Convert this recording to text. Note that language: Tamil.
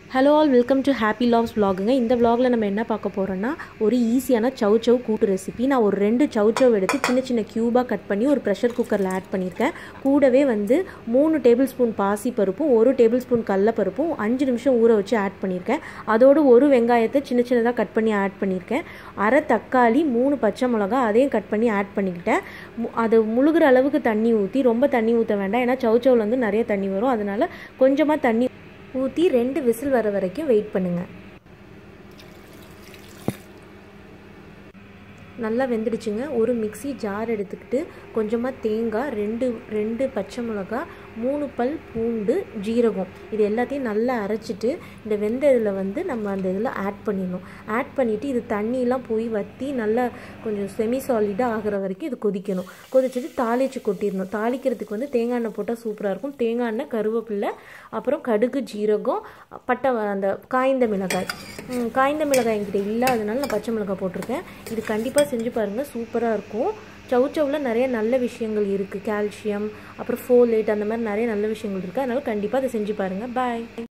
hello all welcome to happy loves vlogங்க இந்த vlogல நம்ம என்ன பார்க்க போகிறோன்னா ஒரு ஈஸியான சவ் சவ் கூட்டு ரெசிபி நான் ஒரு ரெண்டு சவ் சவ் எடுத்து சின்ன சின்ன க்யூபாக கட் பண்ணி ஒரு ப்ரெஷர் குக்கரில் ஆட் பண்ணியிருக்கேன் கூடவே வந்து மூணு டேபிள் ஸ்பூன் பாசி பருப்பும் ஒரு டேபிள் ஸ்பூன் கடலப்பருப்பும் அஞ்சு நிமிஷம் ஊற வச்சு ஆட் பண்ணியிருக்கேன் அதோடு ஒரு வெங்காயத்தை சின்ன சின்னதாக கட் பண்ணி ஆட் பண்ணியிருக்கேன் அரை தக்காளி மூணு பச்சை மிளகா அதையும் கட் பண்ணி ஆட் பண்ணிக்கிட்டேன் மு- அது முழுகிற அளவுக்கு தண்ணி ஊற்றி ரொம்ப தண்ணி ஊற்ற வேண்டாம் ஏன்னா சவ் சவ்ல வந்து நிறைய தண்ணி வரும் அதனால கொஞ்சமாக தண்ணி ஊற்றி ரெண்டு விசில் வர வரைக்கும் வெயிட் பண்ணுங்கள் நல்லா வெந்துடுச்சுங்க ஒரு மிக்ஸி ஜார் எடுத்துக்கிட்டு கொஞ்சமாக தேங்காய் ரெண்டு ரெண்டு பச்சை மிளகா மூணு பல் பூண்டு ஜீரகம் இது எல்லாத்தையும் நல்லா அரைச்சிட்டு இந்த வெந்த இதில் வந்து நம்ம அந்த இதில் ஆட் பண்ணிடணும் ஆட் பண்ணிவிட்டு இது தண்ணியெலாம் போய் வற்றி நல்லா கொஞ்சம் செமி சாலிடாக ஆகிற வரைக்கும் இது கொதிக்கணும் கொதிச்சுட்டு தாளிச்சு கொட்டிடணும் தாளிக்கிறதுக்கு வந்து தேங்காய் எண்ணெய் போட்டால் சூப்பராக இருக்கும் தேங்காய் எண்ணெய் கருவேப்பிலை அப்புறம் கடுகு ஜீரகம் பட்டை வ- அந்த காய்ந்த மிளகாய் ம், காய்ந்த மிளகாய் என்கிட்ட இல்லை அதனால நான் பச்சை மிளகாய் போட்டிருக்கேன் இது கண்டிப்பாக செஞ்சு பாருங்கள் சூப்பராக இருக்கும் சவு சவுல நிறைய நல்ல விஷயங்கள் இருக்குது கால்சியம் அப்புறம் ஃபோலேட் அந்த மாதிரி நிறைய நல்ல விஷயங்கள் இருக்குது அதனால கண்டிப்பாக அதை செஞ்சு பாருங்கள் பாய்